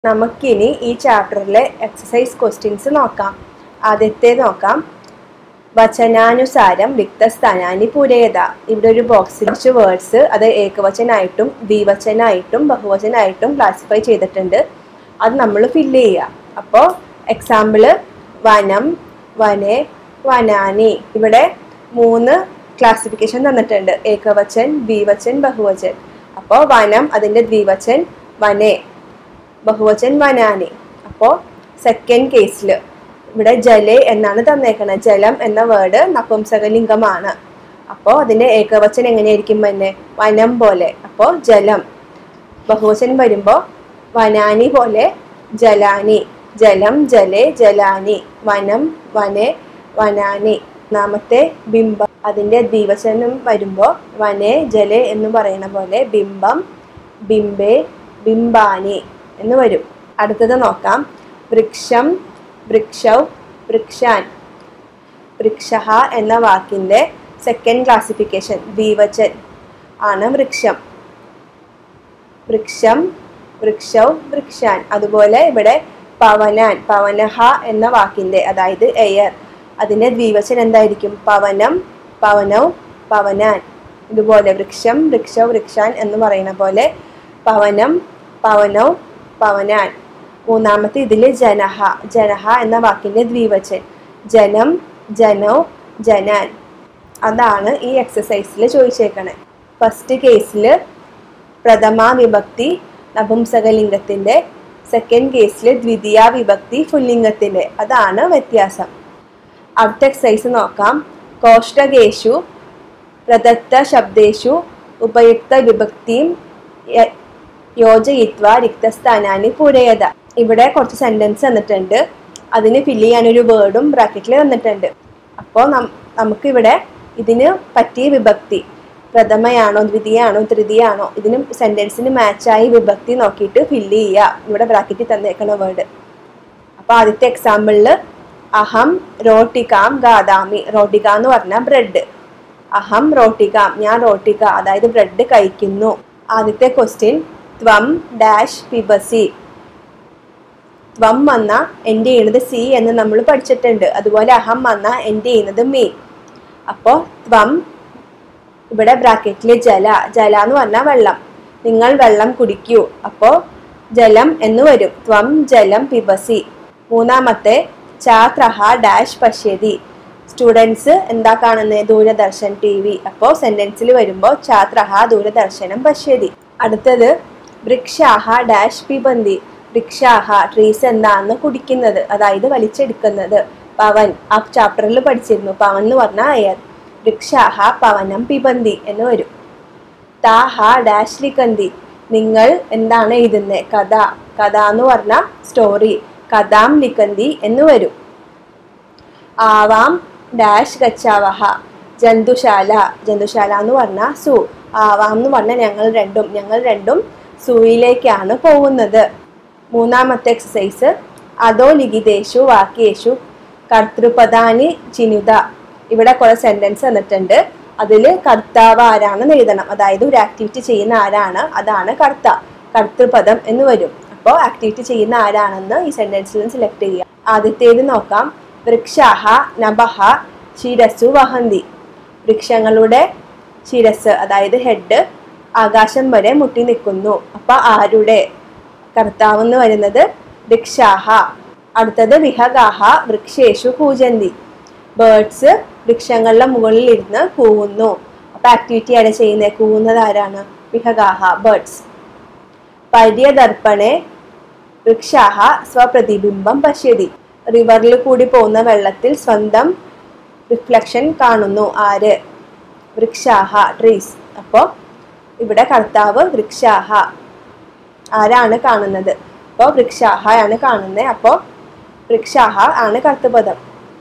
നമുക്കിനി ഈ ചാപ്റ്ററിലെ exercise questions നോക്കാം ആദ്യത്തെ നോക്കാം വചനാനുസാരം റിക്തസ്ഥാനാനി പൂരേത ഇവിടെ ഒരു ബോക്സിൽ കുറച്ച് വേർഡ്സ് അത് ഏകവചനായിട്ടും ദ്വിവചനായിട്ടും ബഹുവചനായിട്ടും ക്ലാസിഫൈ ചെയ്തിട്ടുണ്ട് അത് നമ്മൾ ഫില്ല് ചെയ്യുക അപ്പോൾ എക്സാമ്പിള് വനം വനെ വനാനി ഇവിടെ മൂന്ന് ക്ലാസിഫിക്കേഷൻ തന്നിട്ടുണ്ട് ഏകവചൻ ദ്വിവചൻ ബഹുവചൻ അപ്പോൾ വനം അതിൻ്റെ ദ്വിവചൻ വനെ ബഹുവചൻ വനാനി അപ്പോൾ സെക്കൻഡ് കേസിൽ ഇവിടെ ജലെ എന്നാണ് തന്നേക്കണത് ജലം എന്ന വേർഡ് നപുംസകലിംഗമാണ് അപ്പോൾ അതിൻ്റെ ഏകവചൻ എങ്ങനെയായിരിക്കും തന്നെ വനം പോലെ അപ്പോൾ ജലം ബഹുവചൻ വരുമ്പോൾ വനാനി പോലെ ജലാനി ജലം ജലെ ജലാനി വനം വനെ വനാനി നാമത്തെ ബിംബം അതിൻ്റെ ദ്വിവചനം വരുമ്പോൾ വനെ ജലെ എന്ന് പറയുന്ന പോലെ ബിംബം ബിംബേ ബിംബാനി എന്ന് വരും അടുത്തത് നോക്കാം വൃക്ഷം വൃക്ഷൗ വൃക്ഷാൻ വൃക്ഷ എന്ന വാക്കിൻ്റെ സെക്കൻഡ് ക്ലാസിഫിക്കേഷൻ ദ്വിവചൻ ആണ് വൃക്ഷം വൃക്ഷം വൃക്ഷൗ വൃക്ഷാൻ അതുപോലെ ഇവിടെ പവനാൻ പവനഹ എന്ന വാക്കിൻ്റെ അതായത് എയർ അതിൻ്റെ ദ്വിവചൻ എന്തായിരിക്കും പവനം പവനൗ പവനാൻ ഇതുപോലെ വൃക്ഷം വൃക്ഷൗ വൃക്ഷാൻ എന്ന് പറയുന്ന പോലെ പവനം പവനൗ പവനാൻ മൂന്നാമത്തെ ഇതിൽ ജനഹ ജനഹ എന്ന വാക്കിൻ്റെ ദ്വിവചൻ ജനം ജനൗ ജനാൻ അതാണ് ഈ എക്സസൈസിൽ ചോദിച്ചേക്കണേ ഫസ്റ്റ് കേസിൽ പ്രഥമ വിഭക്തി നപുംസകലിംഗത്തിൻ്റെ സെക്കൻഡ് കേസിൽ ദ്വിതീയ വിഭക്തി പുല്ലിംഗത്തിൻ്റെ അതാണ് വ്യത്യാസം അടുത്ത എക്സസൈസ് നോക്കാം കോഷ്ടകേഷു പ്രദത്ത ശബ്ദേഷു ഉപയുക്ത വിഭക്തിയും യ- യോജയിത്വ റിക്തസ്ഥാനാനി പൂരയത ഇവിടെ കുറച്ച് സെന്റൻസ് തന്നിട്ടുണ്ട് അതിന് ഫില്ല് ചെയ്യാനൊരു വേർഡും ബ്രാക്കറ്റിൽ തന്നിട്ടുണ്ട് അപ്പോൾ നമുക്കിവിടെ ഇതിന് പറ്റിയ വിഭക്തി പ്രഥമയാണോ ദ്വിതീയാണോ തൃതീയാണോ ഇതിന് സെന്റൻസിന് മാച്ചായി വിഭക്തി നോക്കിയിട്ട് ഫില്ല് ചെയ്യുക ഇവിടെ ബ്രാക്കറ്റിൽ തന്നേക്കണ വേർഡ് അപ്പോൾ ആദ്യത്തെ എക്സാമ്പിളിൽ അഹം റോട്ടികാം ഗാദാമി റോട്ടിക എന്ന് പറഞ്ഞാൽ ബ്രെഡ് അഹം റോട്ടികാം ഞാൻ റോട്ടിക അതായത് ബ്രെഡ് കഴിക്കുന്നു ആദ്യത്തെ ക്വസ്റ്റ്യൻ ത്വം ഡാഷ് പിബസി ത്വം വന്ന എൻ്റെ ചെയ്യുന്നത് സി എന്ന് നമ്മൾ പഠിച്ചിട്ടുണ്ട് അതുപോലെ അഹം വന്ന എൻ്റെ ചെയ്യുന്നത് മീ അപ്പോൾ ത്വം ഇവിടെ ബ്രാക്കറ്റിൽ ജല ജല എന്ന് പറഞ്ഞാൽ വെള്ളം നിങ്ങൾ വെള്ളം കുടിക്കൂ അപ്പോൾ ജലം എന്ന് വരും ത്വം ജലം പിബസി മൂന്നാമത്തെ ഛാത്രഹ ഡാഷ് പശ്യതി സ്റ്റുഡൻസ് എന്താ കാണുന്നത് ദൂരദർശൻ ടി വി അപ്പോൾ സെന്റൻസിൽ വരുമ്പോൾ ഛാത്രഹ ദൂരദർശനം പശ്യതി അടുത്തത് വൃക്ഷാഹ ഡാഷ് പിബന്തി വൃക്ഷാഹ ട്രീസ് എന്താന്ന് കുടിക്കുന്നത് അതായത് വലിച്ചെടുക്കുന്നത് പവൻ ആ ചാപ്റ്ററിൽ പഠിച്ചിരുന്നു പവൻ എന്ന് പറഞ്ഞാൽ എയർ വൃക്ഷാഹ പവനം പിബന്തി എന്ന് വരും താഹ ഡാഷ് ലിഖന്തി നിങ്ങൾ എന്താണ് എഴുതുന്നത് കഥ കഥ എന്ന് പറഞ്ഞാൽ സ്റ്റോറി കഥാം ലിഖന്തി എന്ന് വരും ആവാം ഡാഷ് ഗച്ചാവഹ ജന്തുശാല ജന്തുശാല എന്ന് പറഞ്ഞാൽ സു ആവാം എന്ന് പറഞ്ഞാൽ ഞങ്ങൾ രണ്ടും ഞങ്ങൾ രണ്ടും സൂയിലേക്കാണ് പോകുന്നത് മൂന്നാമത്തെ എക്സസൈസ് അതോ ലിഖിതേഷു വാക്യേഷു കർത്തൃപദാനി ചിനുത ഇവിടെ കുറെ സെന്റൻസ് തന്നിട്ടുണ്ട് അതിൽ കർത്താവ് ആരാണെന്ന് എഴുതണം അതായത് ഒരു ആക്ടിവിറ്റി ചെയ്യുന്ന ആരാണ് അതാണ് കർത്ത കർത്തൃപദം എന്ന് വരും അപ്പോൾ ആക്ടിവിറ്റി ചെയ്യുന്ന ആരാണെന്ന് ഈ സെന്റൻസിൽ നിന്ന് സെലക്ട് ചെയ്യുക ആദ്യത്തേത് നോക്കാം വൃക്ഷാഹ നഭഹ ശിരസ്സു വഹന്തി വൃക്ഷങ്ങളുടെ ശിരസ് അതായത് ഹെഡ് ആകാശം വരെ മുട്ടി നിൽക്കുന്നു അപ്പൊ ആരുടെ കർത്താവ് എന്ന് വരുന്നത് വൃക്ഷാഹ അടുത്തത് വിഹഗാഹ വൃക്ഷേഷു കൂജന്തി ബേർഡ്സ് വൃക്ഷങ്ങളുടെ മുകളിൽ ഇരുന്ന് കൂവുന്നു അപ്പൊ ആക്ടിവിറ്റി ആരെ ചെയ്യുന്നത് കൂവുന്നത് ആരാണ് വിഹഗാഹ ബേർഡ്സ് പര്യദർപ്പണെ വൃക്ഷാഹ സ്വപ്രതിബിംബം പശ്യതി റിവറിൽ കൂടി പോകുന്ന വെള്ളത്തിൽ സ്വന്തം റിഫ്ലക്ഷൻ കാണുന്നു ആര് വൃക്ഷാഹ ട്രീസ് അപ്പോൾ ഇവിടെ കർത്താവ് വൃക്ഷാഹ ആരാണ് കാണുന്നത് അപ്പോൾ വൃക്ഷാഹ ആണ് കാണുന്നത് അപ്പോൾ വൃക്ഷാഹ ആണ് കർത്തപദം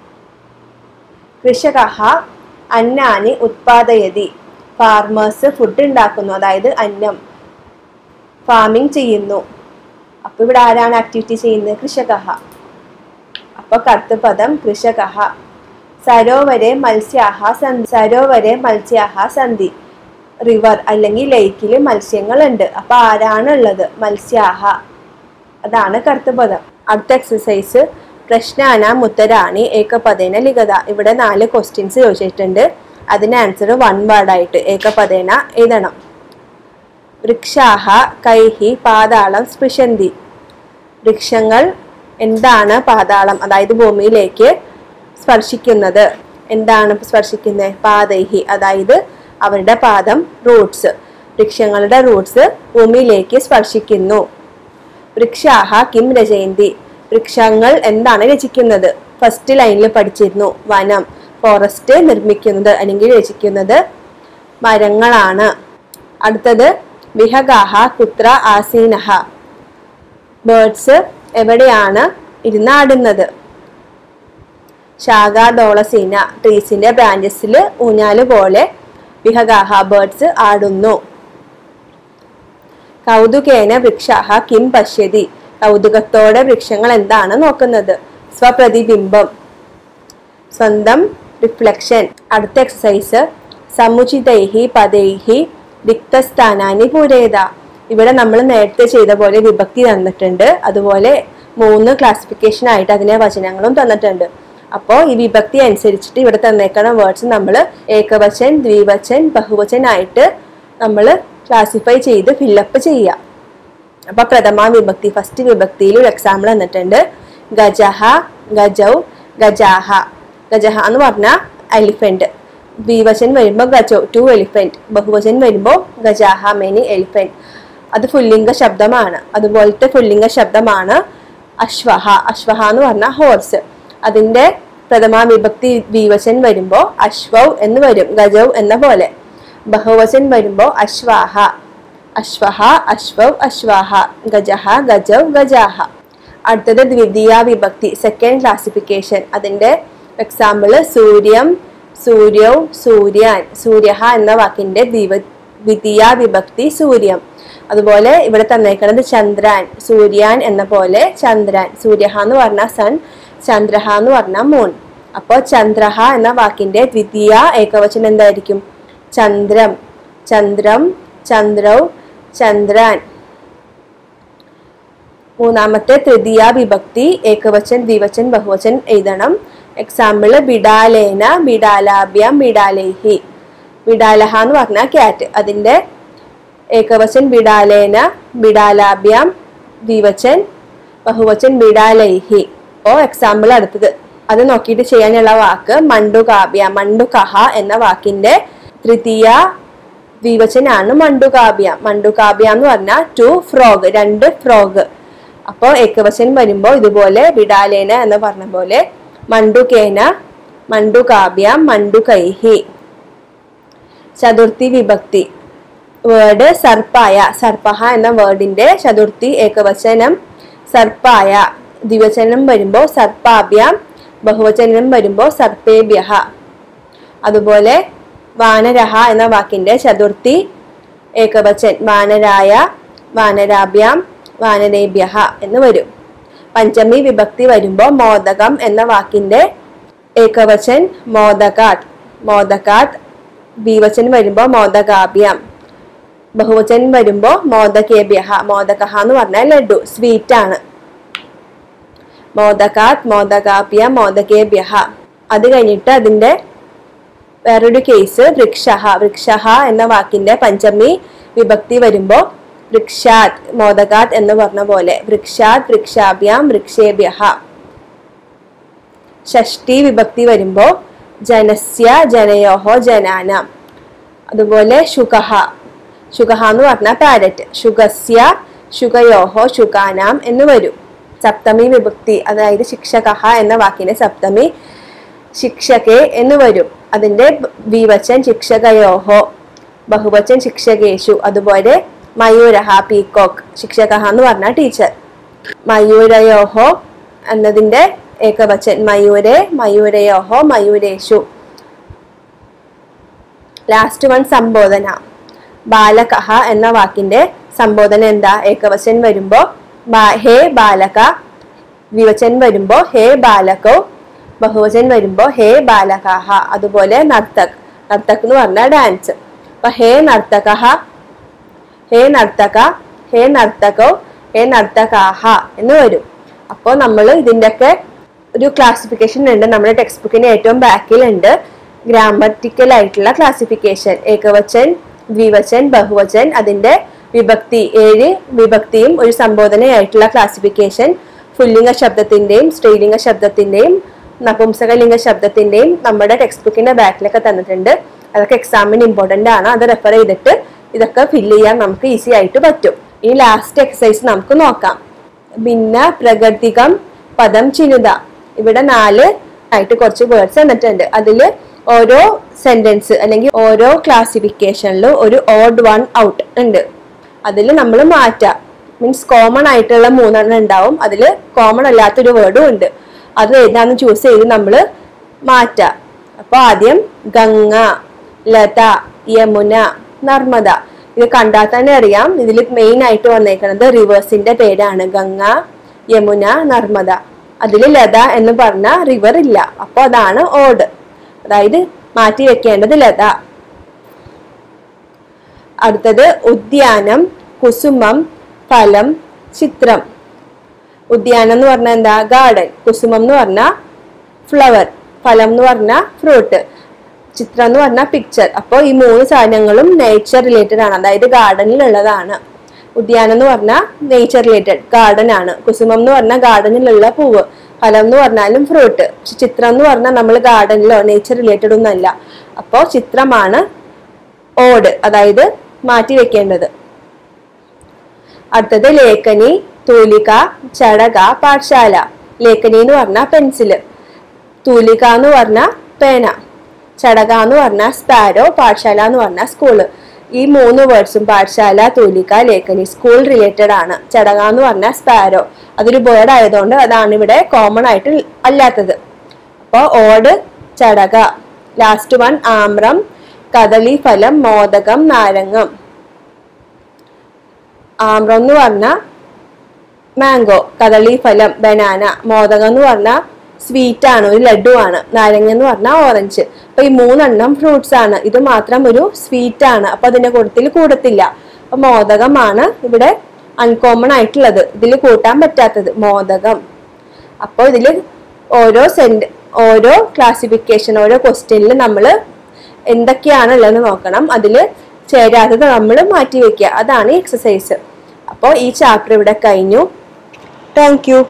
കൃഷകഹ അന്നാനി ഉത്പാദയതി ഫാർമേഴ്സ് ഫുഡ് ഉണ്ടാക്കുന്നു അതായത് അന്നം ഫാമിംഗ് ചെയ്യുന്നു അപ്പോൾ ഇവിടെ ആരാണ് ആക്ടിവിറ്റി ചെയ്യുന്നത് കൃഷകഹ അപ്പോൾ കർത്തപദം കൃഷകഹ സരോവരെ മത്സ്യാഹ സന്ധി സരോവരെ മത്സ്യാഹ സന്ധി റിവർ അല്ലെങ്കിൽ ലേക്കിൽ മത്സ്യങ്ങളുണ്ട് അപ്പൊ ആരാണ് ഉള്ളത് മത്സ്യാഹ അതാണ് കർത്തപദം അടുത്ത എക്സസൈസ് പ്രശ്നാനാം ഉത്തരാണി ഏകപദേന ലിഖത ഇവിടെ നാല് ക്വസ്റ്റ്യൻസ് ചോദിച്ചിട്ടുണ്ട് അതിന് ആൻസർ വൺ വേർഡായിട്ട് ഏകപദേന എഴുതണം വൃക്ഷാഹ കൈഹി പാതാളം സ്പൃശന്തി വൃക്ഷങ്ങൾ എന്താണ് പാതാളം അതായത് ഭൂമിയിലേക്ക് സ്പർശിക്കുന്നത് എന്താണ് സ്പർശിക്കുന്നത് പാതൈഹി അതായത് അവരുടെ പാദം റൂട്ട്സ് വൃക്ഷങ്ങളുടെ റൂട്ട്സ് ഭൂമിയിലേക്ക് സ്പർശിക്കുന്നു വൃക്ഷാഹ കിം രചയന്തി വൃക്ഷങ്ങൾ എന്താണ് രചിക്കുന്നത് ഫസ്റ്റ് ലൈനിൽ പഠിച്ചിരുന്നു വനം ഫോറസ്റ്റ് നിർമ്മിക്കുന്നത് അല്ലെങ്കിൽ രചിക്കുന്നത് മരങ്ങളാണ് അടുത്തത് വിഹഗാഹ കുത്ര ആസീനഹ ബേർഡ്സ് എവിടെയാണ് ഇരുന്നാടുന്നത് ശാഖാദോളസീന ട്രീസിന്റെ ബ്രാഞ്ചസിൽ ഊഞ്ഞാല് പോലെ വിഹഗാഹ ബേർഡ്സ് ആടുന്നു കൗതുകേന വൃക്ഷാഹ കിം പശ്യതി കൗതുകത്തോടെ വൃക്ഷങ്ങൾ എന്താണ് നോക്കുന്നത് സ്വപ്രതിബിംബം സ്വന്തം റിഫ്ലക്ഷൻ അടുത്ത എക്സസൈസ് സമുചിതൈഹി പദൈഹി റിക്തസ്ഥാനാനി പൂരേത ഇവിടെ നമ്മൾ നേരത്തെ ചെയ്ത പോലെ വിഭക്തി തന്നിട്ടുണ്ട് അതുപോലെ മൂന്ന് ക്ലാസിഫിക്കേഷൻ ആയിട്ട് അതിനെ വചനങ്ങളും തന്നിട്ടുണ്ട് അപ്പോൾ ഈ വിഭക്തി അനുസരിച്ചിട്ട് ഇവിടെ തന്നേക്കണ വേർഡ്സ് നമ്മൾ ഏകവചൻ ദ്വിവചൻ ബഹുവചൻ ആയിട്ട് നമ്മൾ ക്ലാസിഫൈ ചെയ്ത് ഫില്ലപ്പ് ചെയ്യുക അപ്പൊ പ്രഥമ വിഭക്തി ഫസ്റ്റ് വിഭക്തിയിൽ ഒരു എക്സാമ്പിൾ തന്നിട്ടുണ്ട് ഗജഹ ഗജൗ ഗജാഹ ഗജഹ എന്ന് പറഞ്ഞാൽ എലിഫന്റ് ദ്വിവചൻ വരുമ്പോൾ ഗജോ ടു എലിഫന്റ് ബഹുവചൻ വരുമ്പോൾ ഗജാഹ മെനി എലിഫന്റ് അത് പുല്ലിംഗ ശബ്ദമാണ് അതുപോലത്തെ പുല്ലിംഗ ശബ്ദമാണ് അശ്വഹ അശ്വഹ എന്ന് പറഞ്ഞാൽ ഹോർസ് അതിന്റെ പ്രഥമ വിഭക്തി ദ്വിവചൻ വരുമ്പോൾ അശ്വൗ എന്ന് വരും ഗജൗ എന്ന പോലെ ബഹുവചൻ വരുമ്പോൾ അശ്വാഹ അശ്വഹ അശ്വൗ അശ്വാഹ ഗജഹ ഗജൗ ഗജാഹ അടുത്തത് ദ്വിതീയ വിഭക്തി സെക്കൻഡ് ക്ലാസിഫിക്കേഷൻ അതിന്റെ എക്സാമ്പിൾ സൂര്യം സൂര്യൗ സൂര്യാൻ സൂര്യഹ എന്ന വാക്കിന്റെ ദ്വിവ ദ്വിതീയ വിഭക്തി സൂര്യം അതുപോലെ ഇവിടെ തന്നേക്കുന്നത് ചന്ദ്രാൻ സൂര്യാൻ എന്ന പോലെ ചന്ദ്രാൻ സൂര്യഹ എന്ന് പറഞ്ഞാൽ സൺ ചന്ദ്രഹ എന്ന് പറഞ്ഞാൽ മൂൺ അപ്പോൾ ചന്ദ്രഹ എന്ന വാക്കിന്റെ ദ്വിതീയ ഏകവചനം എന്തായിരിക്കും ചന്ദ്രം ചന്ദ്രം ചന്ദ്രൗ ചന്ദ്രാൻ മൂന്നാമത്തെ തൃതീയ വിഭക്തി ഏകവചൻ ദ്വിവചൻ ബഹുവചൻ എഴുതണം എക്സാമ്പിള് ബിഡാലേന ബിഡാലാഭ്യാം ബിഡാലേഹി ബിഡാലഹ എന്ന് പറഞ്ഞാൽ ക്യാറ്റ് അതിന്റെ ഏകവചൻ ബിഡാലേന ബിഡാലാഭ്യാം ദ്വിവചൻ ബഹുവചൻ ബിഡാലൈഹി ഓ എക്സാമ്പിൾ അടുത്തത് അത് നോക്കിയിട്ട് ചെയ്യാനുള്ള വാക്ക് മണ്ടുകാവ്യ മണ്ടുകഹ എന്ന വാക്കിന്റെ തൃതീയ ദ്വിവചനാണ് മണ്ടുകാവ്യ മണ്ടുകാവ്യ എന്ന് പറഞ്ഞാൽ ടു ഫ്രോഗ് രണ്ട് ഫ്രോഗ് അപ്പോൾ ഏകവചൻ വരുമ്പോൾ ഇതുപോലെ വിടാലേന എന്ന് പറഞ്ഞ പോലെ മണ്ടുകേന മണ്ടുകാവ്യ മണ്ടുകൈഹി ചതുർത്ഥി വിഭക്തി വേർഡ് സർപ്പായ സർപ്പഹ എന്ന വേർഡിന്റെ ചതുർത്ഥി ഏകവചനം സർപ്പായ ദ്വിവചനം വരുമ്പോൾ സർപ്പാഭ്യാം ബഹുവചനം വരുമ്പോൾ സർപ്പേഭ്യ അതുപോലെ വാനരഹ എന്ന വാക്കിന്റെ ചതുർത്ഥി ഏകവചൻ വാനരായ വാനരാഭ്യാം വാനരേഭ്യ എന്ന് വരും പഞ്ചമി വിഭക്തി വരുമ്പോൾ മോദകം എന്ന വാക്കിന്റെ ഏകവചൻ മോദകാത് മോദകാത് ദ്വിവചൻ വരുമ്പോൾ മോദകാഭ്യാം ബഹുവചൻ വരുമ്പോൾ മോദകേഭ്യ മോദകഹ എന്ന് പറഞ്ഞാൽ ലഡു സ്വീറ്റ് ആണ് മോദകാത് മോദകാഭ്യ മോദകേഭ്യ അത് കഴിഞ്ഞിട്ട് അതിന്റെ വേറൊരു കേസ് വൃക്ഷഹ വൃക്ഷഹ എന്ന വാക്കിന്റെ പഞ്ചമി വിഭക്തി വരുമ്പോൾ വൃക്ഷാത് മോദകാത് എന്ന് പറഞ്ഞ പോലെ വൃക്ഷാത് വൃക്ഷാഭ്യാം വൃക്ഷേഭ്യ ഷഷ്ടി വിഭക്തി വരുമ്പോൾ ജനസ്യ ജനയോഹോ ജനാനാം അതുപോലെ ശുഖഹ ശുഖഹ എന്ന് പറഞ്ഞാൽ പാരറ്റ് ശുഖസ്യ ശുഖയോഹോ ശുഖാനാം എന്ന് വരും സപ്തമി വിഭക്തി അതായത് ശിക്ഷകഹ എന്ന വാക്കിന്റെ സപ്തമി ശിക്ഷകെ എന്ന് വരും അതിന്റെ വിവചൻ ശിക്ഷകയോഹോ ബഹുവചൻ ശിക്ഷകേഷു അതുപോലെ മയൂരഹ പീകോക്ക് ശിക്ഷകഹ എന്ന് പറഞ്ഞാൽ ടീച്ചർ മയൂരയോഹോ എന്നതിന്റെ ഏകവചൻ മയൂരെ മയൂരയോഹോ മയൂരേഷു ലാസ്റ്റ് വൺ സംബോധന ബാലകഹ എന്ന വാക്കിന്റെ സംബോധന എന്താ ഏകവചൻ വരുമ്പോ ബാ- ഹേ ബാലക വിവചൻ വരുമ്പോ ഹേ ബാലകോ ബഹുവചൻ വരുമ്പോ ഹേ ബാലകാഹ അതുപോലെ നർത്തക് നർത്തക് എന്ന് പറഞ്ഞാൽ ഡാൻസ് അപ്പൊ ഹേ നർത്തക ഹേ നർത്തക ഹേ നർത്തകോ എ നടത്ത കാഹ എന്ന് വരും അപ്പോൾ നമ്മൾ ഇതിൻ്റെയൊക്കെ ഒരു ക്ലാസിഫിക്കേഷൻ ഉണ്ട് നമ്മുടെ ടെക്സ്റ്റ് ബുക്കിന് ഏറ്റവും ബാക്കിലുണ്ട് ഗ്രാമറ്റിക്കൽ ആയിട്ടുള്ള ക്ലാസിഫിക്കേഷൻ ഏകവചൻ ദ്വിവചൻ ബഹുവചൻ അതിന്റെ വിഭക്തി ഏഴ് വിഭക്തിയും ഒരു സംബോധനയായിട്ടുള്ള ക്ലാസിഫിക്കേഷൻ പുല്ലിംഗ ശബ്ദത്തിന്റെയും സ്ത്രീലിംഗ ശബ്ദത്തിന്റെയും നപുംസകലിംഗ ശബ്ദത്തിന്റെയും നമ്മുടെ ടെക്സ്റ്റ് ബുക്കിന്റെ ബാക്കിലൊക്കെ തന്നിട്ടുണ്ട് അതൊക്കെ എക്സാമിന് ഇമ്പോർട്ടന്റ് ആണ് അത് റെഫർ ചെയ്തിട്ട് ഇതൊക്കെ ഫില്ല് ചെയ്യാൻ നമുക്ക് ഈസി ആയിട്ട് പറ്റും ഈ ലാസ്റ്റ് എക്സസൈസ് നമുക്ക് നോക്കാം ഭിന്ന പ്രകൃതികം പദം ചിനുത ഇവിടെ നാല് ആയിട്ട് കുറച്ച് വേർഡ്സ് തന്നിട്ടുണ്ട് അതിൽ ഓരോ സെന്റൻസ് അല്ലെങ്കിൽ ഓരോ ക്ലാസിഫിക്കേഷനിലും ഒരു ഓഡ് വൺ ഔട്ട് ഉണ്ട് അതിൽ നമ്മൾ മാറ്റാം മീൻസ് കോമൺ ആയിട്ടുള്ള മൂന്നെണ്ണം ഉണ്ടാവും അതിൽ കോമൺ അല്ലാത്തൊരു വേർഡും ഉണ്ട് അത് ഏതാന്ന് ചൂസ് ചെയ്ത് നമ്മൾ മാറ്റാം അപ്പൊ ആദ്യം ഗംഗ ലത യമുന നർമ്മദ ഇത് കണ്ടാൽ തന്നെ അറിയാം ഇതിൽ മെയിൻ ആയിട്ട് വന്നേക്കുന്നത് റിവേഴ്സിന്റെ പേരാണ് ഗംഗ യമുന നർമ്മദ അതിൽ ലത എന്ന് പറഞ്ഞ റിവർ ഇല്ല അപ്പോൾ അതാണ് ഓഡ് അതായത് മാറ്റി വെക്കേണ്ടത് ലത അടുത്തത് ഉദ്യാനം കുസുമം ഫലം ചിത്രം ഉദ്യാനം എന്ന് പറഞ്ഞാൽ എന്താ ഗാർഡൻ കുസുമം എന്ന് പറഞ്ഞാൽ ഫ്ലവർ ഫലം എന്ന് പറഞ്ഞാൽ ഫ്രൂട്ട് ചിത്രം എന്ന് പറഞ്ഞാൽ പിക്ചർ അപ്പോൾ ഈ മൂന്ന് സാധനങ്ങളും നേച്ചർ റിലേറ്റഡ് ആണ് അതായത് ഗാർഡനിൽ ഉള്ളതാണ് ഉദ്യാനം എന്ന് പറഞ്ഞാൽ നേച്ചർ റിലേറ്റഡ് ഗാർഡൻ ആണ് കുസുമം എന്ന് പറഞ്ഞാൽ ഗാർഡനിലുള്ള പൂവ് ഫലം എന്ന് പറഞ്ഞാലും ഫ്രൂട്ട് ചിത്രം എന്ന് പറഞ്ഞാൽ നമ്മൾ ഗാർഡനിലോ നേച്ചർ റിലേറ്റഡ് ഒന്നും അല്ല അപ്പോൾ ചിത്രമാണ് ഓട് അതായത് മാറ്റി വെക്കേണ്ടത് അടുത്തത് ലേഖനി തൂലിക ചടക പാഠശാല ലേഖനി എന്ന് പറഞ്ഞാൽ പെൻസില് തൂലിക എന്ന് പറഞ്ഞാൽ പേന ചടക എന്ന് പറഞ്ഞാൽ സ്പാരോ പാഠശാല എന്ന് പറഞ്ഞാൽ സ്കൂള് ഈ മൂന്ന് വേർഡ്സും പാഠശാല തൂലിക ലേഖനി സ്കൂൾ റിലേറ്റഡ് ആണ് ചടക എന്ന് പറഞ്ഞാൽ സ്പാരോ അതൊരു ബേർഡ് ആയതുകൊണ്ട് അതാണ് ഇവിടെ കോമൺ ആയിട്ട് അല്ലാത്തത് അപ്പോൾ ഓട് ചടക ലാസ്റ്റ് വൺ ആമ്രം കദളി ഫലം മോദകം നാരങ്ങം ആമ്രം എന്ന് പറഞ്ഞാൽ മാംഗോ കദളി ഫലം ബനാന മോദകം എന്ന് പറഞ്ഞാൽ സ്വീറ്റ് ആണ് ഒരു ലഡു ആണ് നാരങ്ങ എന്ന് പറഞ്ഞാൽ ഓറഞ്ച് അപ്പൊ ഈ മൂന്നെണ്ണം ഫ്രൂട്ട്സ് ആണ് ഇത് മാത്രം ഒരു സ്വീറ്റ് ആണ് അപ്പൊ അതിന്റെ കൂട്ടത്തിൽ കൂടത്തില്ല അപ്പൊ മോദകമാണ് ഇവിടെ അൺകോമൺ ആയിട്ടുള്ളത് ഇതിൽ കൂട്ടാൻ പറ്റാത്തത് മോദകം അപ്പോൾ ഇതിൽ ഓരോ സെന്റ് ഓരോ ക്ലാസിഫിക്കേഷൻ ഓരോ ക്വസ്റ്റ്യനിൽ നമ്മൾ എന്തൊക്കെയാണ് ഉള്ളതെന്ന് നോക്കണം അതിൽ ചേരാത്തത് നമ്മൾ മാറ്റി വെക്കുക അതാണ് ഈ എക്സസൈസ് അപ്പോൾ ഈ ചാപ്റ്റർ ഇവിടെ കഴിഞ്ഞു താങ്ക് യു